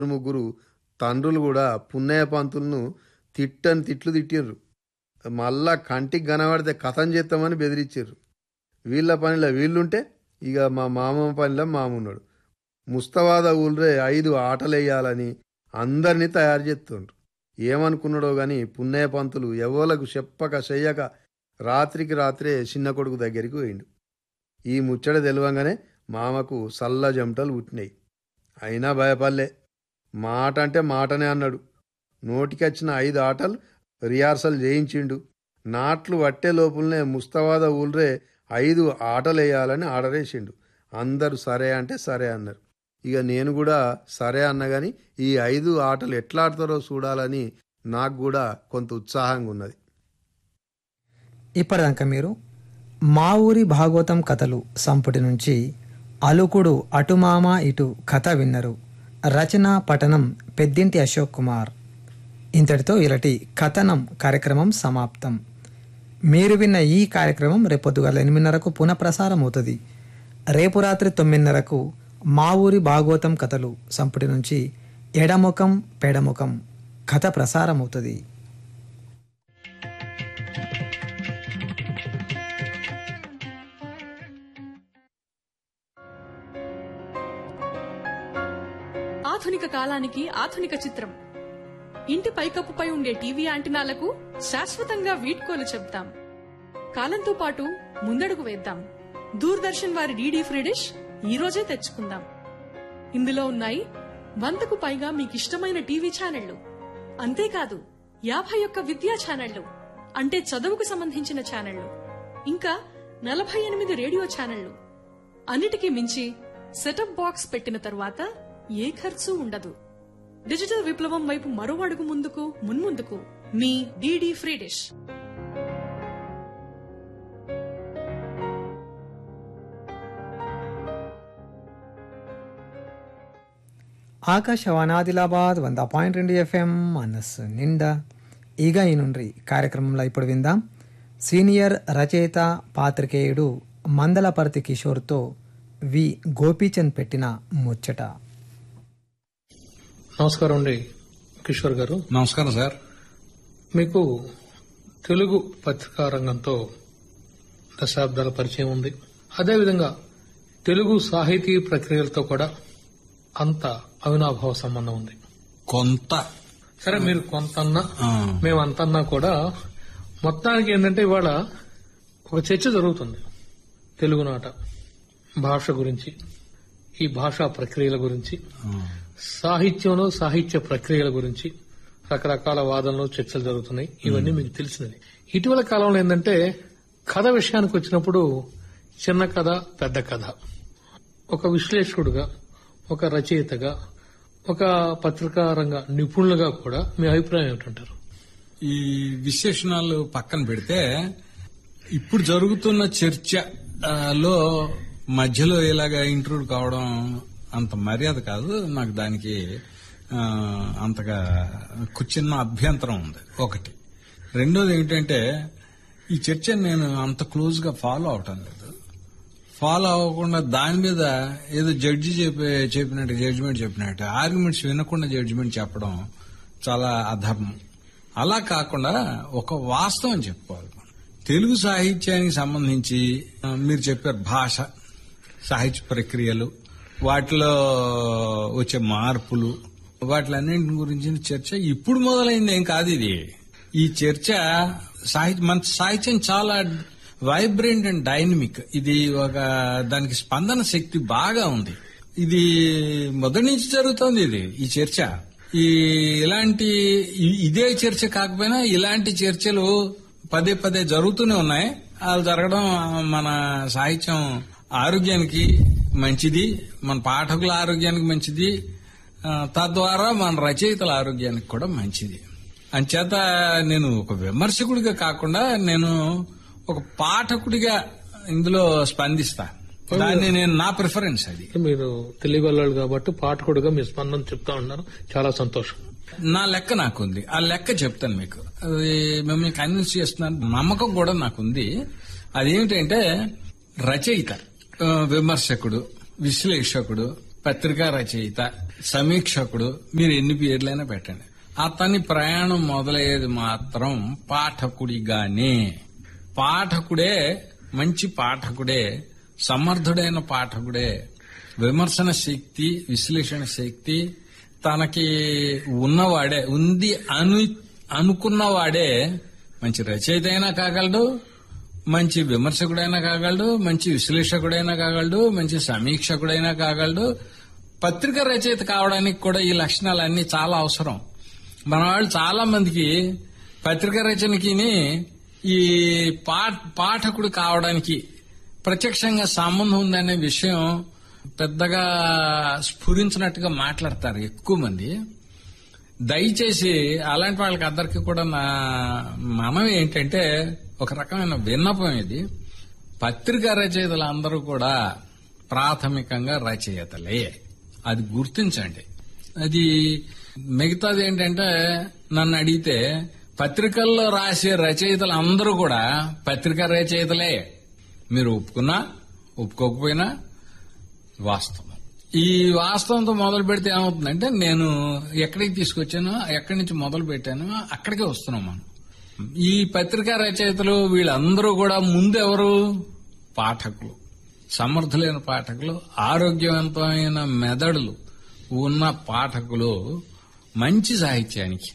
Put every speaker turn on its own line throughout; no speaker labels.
ముగ్గురు తండ్రులు కూడా పున్నయ్య పంతులను తిట్టని తిట్లు తిట్టిర్రు మళ్ళా కంటికి కనబడితే కథం చేస్తామని బెదిరించారు వీళ్ళ పనిలో వీళ్ళుంటే ఇక మా మామ పనిలో మామున్నాడు ముస్తవాద ఊళ్ళే ఐదు ఆటలేయాలని అందరినీ తయారు చేస్తుండ్రు ఏమనుకున్నాడో గాని పున్నయ్య పంతులు ఎవలకు చెప్పక చెయ్యక రాత్రికి రాత్రే చిన్న కొడుకు దగ్గరికి పోయిండు ఈ ముచ్చట తెలియంగానే మామకు సల్ల జమటలు పుట్టినాయి అయినా భయపడలే మాట అంటే మాటనే అన్నాడు నోటికొచ్చిన ఐదు ఆటలు రిహార్సల్ చేయించిండు నాట్లు పట్టే లోపులనే ముస్తవాద ఊళ్ళే ఐదు ఆటలు వేయాలని ఆర్డర్ వేసిండు అందరూ సరే అంటే సరే అన్నారు ఇక నేను కూడా సరే అన్న గాని ఈ ఐదు ఆటలు ఎట్లా ఆడతారో చూడాలని నాకు కూడా కొంత ఉత్సాహంగా ఉన్నది
ఇప్పటిదాకా మీరు మా ఊరి భాగవతం కథలు సంపుటి నుంచి అలుకుడు అటుమామ ఇటు కథ విన్నరు రచన పఠనం పెద్దింటి అశోక్ కుమార్ ఇంతటితో ఇలాంటి కథనం కార్యక్రమం సమాప్తం మీరు విన్న ఈ కార్యక్రమం రేపొద్దుగాల ఎనిమిదిన్నరకు పునఃప్రసారం అవుతుంది రేపు రాత్రి తొమ్మిదిన్నరకు మా ఊరి భాగవతం కథలు సంపుటి నుంచి ఎడముఖం పెడముఖం కథ ప్రసారం అవుతుంది
ఆధునిక కాలానికి ఆధునిక చిత్రం ఇంటి పైకప్పుపై ఉండే టీవీ యాంటినాలకు శాశ్వతంగా వీడ్కోలు చెప్తాం కాలంతో పాటు ముందడుగు వేద్దాం దూరదర్శన్ వారి డీడీ ఫ్రీ డిష్ ఈ రోజే తెచ్చుకుందాం ఇందులో ఉన్నాయి వందకు పైగా మీకిష్టమైన టీవీ ఛానళ్లు అంతేకాదు యాభై ఒక్క విద్యా ఛానళ్లు అంటే చదువుకు సంబంధించిన ఛానళ్లు ఇంకా నలభై ఎనిమిది రేడియో ఛానళ్లు అన్నిటికీ మించి సెటప్ బాక్స్ పెట్టిన తరువాత ఏ ఖర్చు ఉండదు డిజిటల్ విప్లవం వైపు మరో అడుగు ముందుకు మున్ముందుకు మీ DD free dish
Akashvani Adilabad వంద పాయింట్ రెండు ఎఫ్ఎం మనస్సు నిండా ఈగ ఈ నుండి కార్యక్రమంలో ఇప్పుడు విందాం సీనియర్ రచయిత పాత్రికేయుడు మందలపర్తి కిషోర్తో వి గోపీచంద్ పెట్టిన ముచ్చట
నమస్కారం అండి కిషోర్ గారు
నమస్కారం సార్
మీకు తెలుగు పత్రికా రంగంతో దశాబ్దాల పరిచయం ఉంది అదేవిధంగా తెలుగు సాహితీ ప్రక్రియలతో కూడా అంత అవినాభావ సంబంధం ఉంది
కొంత
సరే మీరు కొంతన్నా
ఆ,
మేము అంతన్నా కూడా మొత్తానికి ఏంటంటే ఇవాళ ఒక చర్చ జరుగుతుంది తెలుగునాట భాష గురించి ఈ భాషా ప్రక్రియల గురించి
ఆ,
సాహిత్యంలో సాహిత్య ప్రక్రియల గురించి రకరకాల వాదనలు చర్చలు జరుగుతున్నాయి ఇవన్నీ మీకు తెలిసినది ఇటీవల కాలంలో ఏంటంటే కథ విషయానికి వచ్చినప్పుడు చిన్న కథ పెద్ద కథ ఒక విశ్లేషకుడుగా ఒక రచయితగా ఒక పత్రికా రంగ నిపుణులుగా కూడా మీ అభిప్రాయం ఏమిటంటారు
ఈ విశేషణాలు పక్కన పెడితే ఇప్పుడు జరుగుతున్న చర్చ ఆ, లో మధ్యలో ఇలాగ ఇంట్రూడ్ కావడం అంత మర్యాద కాదు నాకు దానికి ఆ, అంతగా కు- చిన్న అభ్యంతరం ఉంది ఒకటి రెండోది ఏంటంటే ఈ చర్చని నేను అంత క్లోజ్ గా ఫాలో అవటం లేదు ఫాలో అవ్వకుండా దాని మీద ఏదో జడ్జి చెప్పి చెప్పినట్టు జడ్జిమెంట్ చెప్పినట్టు ఆర్గ్యుమెంట్స్ వినకుండా జడ్జిమెంట్ చెప్పడం చాలా అధర్మం అలా కాకుండా ఒక వాస్తవం చెప్పుకోవాలి మనం. తెలుగు సాహిత్యానికి సంబంధించి ఆ, మీరు చెప్పారు భాష సాహిత్య ప్రక్రియలు వాటిలో వచ్చే మార్పులు వాటిలన్నింటి గురించిన చర్చ ఇప్పుడు మొదలైంది ఏం కాదు ఇది ఈ చర్చ సాహిత్య మన సాహిత్యం చాలా వైబ్రెంట్ అండ్ డైనమిక్ ఇది ఒక దానికి స్పందన శక్తి బాగా ఉంది ఇది మొదటి నుంచి జరుగుతోంది ఇది ఈ చర్చ ఈ ఇలాంటి ఇ- ఇదే చర్చ కాకపోయినా ఇలాంటి చర్చలు పదే పదే జరుగుతూనే ఉన్నాయి అవి జరగడం మన సాహిత్యం ఆరోగ్యానికి మంచిది మన పాఠకుల ఆరోగ్యానికి మంచిది ఆ, తద్వారా మన రచయితల ఆరోగ్యానికి కూడా మంచిది అంచేత నేను ఒక విమర్శకుడిగా కాకుండా నేను ఒక పాఠకుడిగా ఇందులో స్పందిస్తా దాన్ని నేను నా ప్రిఫరెన్స్ అది
మీరు తెలుగు వాళ్ళు కాబట్టి పాఠకుడుగా మీ స్పందన చెప్తా ఉన్నారు చాలా సంతోషం
నా లెక్క నాకుంది ఆ లెక్క చెప్తాను మీకు అది మిమ్మల్ని కన్విన్స్ చేస్తున్నాను నమ్మకం కూడా నాకుంది అదేమిటంటే రచయిత ఆ, విమర్శకుడు విశ్లేషకుడు పత్రికా రచయిత సమీక్షకుడు మీరు ఎన్ని పేర్లైనా పెట్టండి అతని ప్రయాణం మొదలయ్యేది మాత్రం పాఠకుడిగానే పాఠకుడే మంచి పాఠకుడే సమర్థుడైన పాఠకుడే విమర్శన శక్తి విశ్లేషణ శక్తి తనకి ఉన్నవాడే ఉంది అను అనుకున్నవాడే మంచి రచయిత అయినా కాగలడు మంచి విమర్శకుడైనా కాగలడు మంచి విశ్లేషకుడైనా కాగలడు మంచి సమీక్షకుడైనా కాగలడు పత్రిక రచయిత కావడానికి కూడా ఈ లక్షణాలన్నీ చాలా అవసరం మన వాళ్ళు చాలా మందికి పత్రిక రచనకి ఈ పా- పాఠకుడు కావడానికి ప్రత్యక్షంగా సంబంధం ఉందనే విషయం పెద్దగా స్ఫురించినట్టుగా మాట్లాడతారు ఎక్కువ మంది దయచేసి అలాంటి వాళ్ళకి అందరికీ కూడా నా మనం ఏంటంటే ఒక రకమైన విన్నపం ఇది పత్రికా రచయితలు అందరూ కూడా ప్రాథమికంగా రచయితలే అది గుర్తించండి అది మిగతాది ఏంటంటే నన్ను అడిగితే పత్రికల్లో రాసే రచయితలు అందరూ కూడా పత్రికా రచయితలే మీరు ఒప్పుకున్నా ఒప్పుకోకపోయినా వాస్తవం ఈ వాస్తవంతో మొదలు పెడితే ఏమవుతుందంటే నేను ఎక్కడికి తీసుకొచ్చానో ఎక్కడి నుంచి మొదలు పెట్టానో అక్కడికే వస్తున్నాం మనం ఈ పత్రికా రచయితలు వీళ్ళందరూ కూడా ముందు ఎవరు పాఠకులు సమర్థులైన పాఠకులు ఆరోగ్యవంతమైన మెదడులు ఉన్న పాఠకులు మంచి సాహిత్యానికి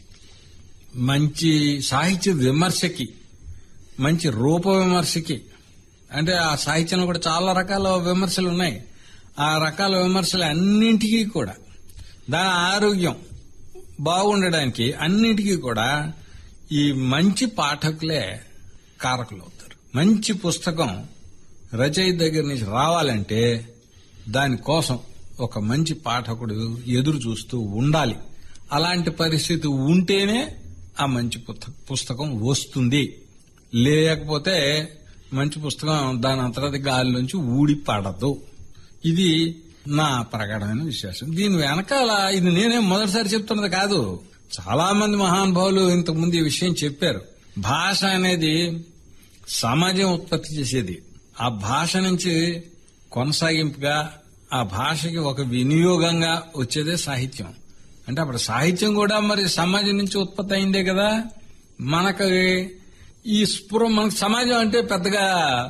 మంచి సాహిత్య విమర్శకి మంచి రూప విమర్శకి అంటే ఆ సాహిత్యంలో కూడా చాలా రకాల విమర్శలు ఉన్నాయి ఆ రకాల విమర్శలు అన్నింటికీ కూడా దాని ఆరోగ్యం బాగుండడానికి అన్నింటికీ కూడా ఈ మంచి పాఠకులే కారకులు అవుతారు మంచి పుస్తకం రచయిత దగ్గర నుంచి రావాలంటే దానికోసం ఒక మంచి పాఠకుడు ఎదురు చూస్తూ ఉండాలి అలాంటి పరిస్థితి ఉంటేనే ఆ మంచి పుస్త- పుస్తకం వస్తుంది లేకపోతే మంచి పుస్తకం దాని అంతటది గాలిలోంచి ఊడి పడదు ఇది నా ప్రగాఢమైన విశ్వాసం దీని వెనకాల ఇది నేనే మొదటిసారి చెప్తున్నది కాదు చాలా మంది మహానుభావులు ఇంతకు ముందు ఈ విషయం చెప్పారు భాష అనేది సమాజం ఉత్పత్తి చేసేది ఆ భాష నుంచి కొనసాగింపుగా ఆ భాషకి ఒక వినియోగంగా వచ్చేదే సాహిత్యం అంటే అప్పుడు సాహిత్యం కూడా మరి సమాజం నుంచి ఉత్పత్తి అయిందే కదా మనకి ఈ స్ఫురం మనకు సమాజం అంటే పెద్దగా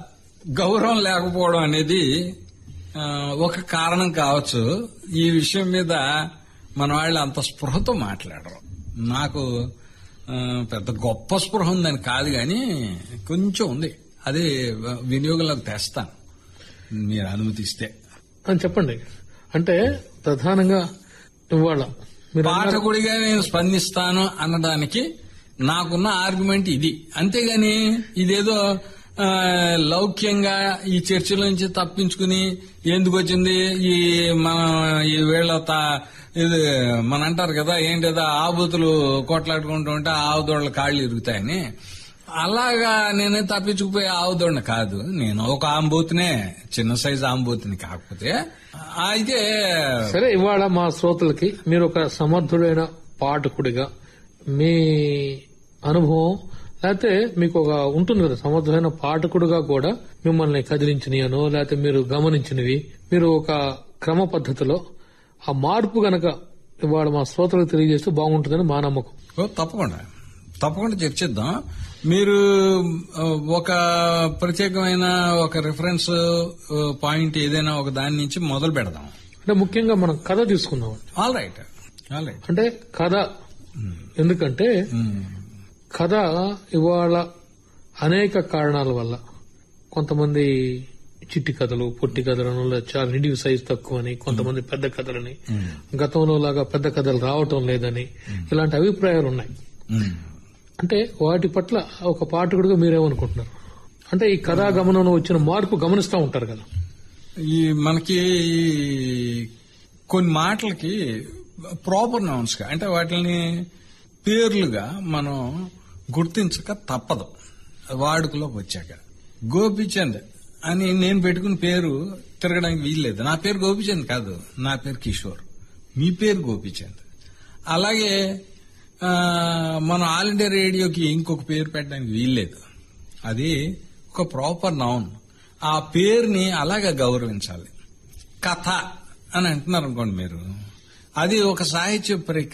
గౌరవం లేకపోవడం అనేది ఆ, ఒక కారణం కావచ్చు ఈ విషయం మీద మన వాళ్ళు అంత స్పృహతో మాట్లాడరు నాకు ఆ, పెద్ద గొప్ప స్పృహ ఉందని కాదు కానీ కొంచెం ఉంది అది వినియోగంలోకి తెస్తాను మీరు అనుమతిస్తే
అని చెప్పండి అంటే ప్రధానంగా ఇవాళ మీరు అన్నారు-
పాఠకుడిగా నేను స్పందిస్తాను అనడానికి నాకున్న ఆర్గ్యుమెంట్ ఇది అంతేగాని ఇదేదో ఆ, లౌక్యంగా ఈ చర్చల నుంచి తప్పించుకుని ఎందుకు వచ్చింది ఈ మన ఈ వీళ్ళ తా- ఇది మన అంటారు కదా ఏంటిదో ఆబూతులు కొట్లాడుకుంటూ ఉంటే ఆవుదోళ్ళ కాళ్ళు ఇరుగుతాయని అలాగా నేనే తప్పించుకుపోయే ఆవుదోడిని కాదు నేను ఒక ఆంబూతినే చిన్న సైజు ఆంబూతిని కాకపోతే అయితే
సరే ఇవాళ మా శ్రోతలకి మీరు ఒక సమర్థుడైన పాఠకుడిగా మీ అనుభవం లేకపోతే మీకు ఒక ఉంటుంది కదా సమర్థుడైన పాఠకుడుగా కూడా మిమ్మల్ని కదిలించినయనో లేకపోతే మీరు గమనించినవి మీరు ఒక క్రమ పద్ధతిలో ఆ మార్పు గనక ఇవాళ మా శ్రోతలకు తెలియజేస్తే బాగుంటుందని మా నమ్మకం
ఓ, తప్పకుండా తప్పకుండా చర్చిద్దాం మీరు ఆ, ఒక ప్రత్యేకమైన ఒక రిఫరెన్స్ ఆ, పాయింట్ ఏదైనా ఒక దాని నుంచి మొదలు పెడదాం
అంటే ముఖ్యంగా మనం కథ తీసుకుందాం
ఆల్ రైట్ ఆల్ రైట్
అంటే కథ ఎందుకంటే కథ ఇవాళ అనేక కారణాల వల్ల కొంతమంది చిట్టి కథలు పొట్టి కథలను లేదా చాలా నిడివి సైజు తక్కువని కొంతమంది పెద్ద కథలని గతంలో లాగా పెద్ద కథలు రావటం లేదని ఇలాంటి అభిప్రాయాలు ఉన్నాయి అంటే వాటి పట్ల ఒక పాఠకుడిగా మీరేమనుకుంటున్నారు అంటే ఈ కథా గమనంలో వచ్చిన మార్పు గమనిస్తూ ఉంటారు కదా
ఈ మనకి ఈ కొన్ని మాటలకి ప్రాపర్ నౌన్స్ గా అంటే వాటిని పేర్లుగా మనం గుర్తించక తప్పదు వాడుకలోకి వచ్చాక గోపిచంద్ అని నేను పెట్టుకున్న పేరు తిరగడానికి వీల్లేదు నా పేరు గోపిచంద్ కాదు నా పేరు కిషోర్ మీ పేరు గోపిచంద్ అలాగే ఆ, మన ఆల్ ఇండియా రేడియోకి ఇంకొక పేరు పెట్టడానికి వీల్లేదు అది ఒక ప్రాపర్ నౌన్ ఆ పేరుని అలాగే గౌరవించాలి కథ అని అంటున్నారు అనుకోండి మీరు అది ఒక సాహిత్య ప్రక్రియ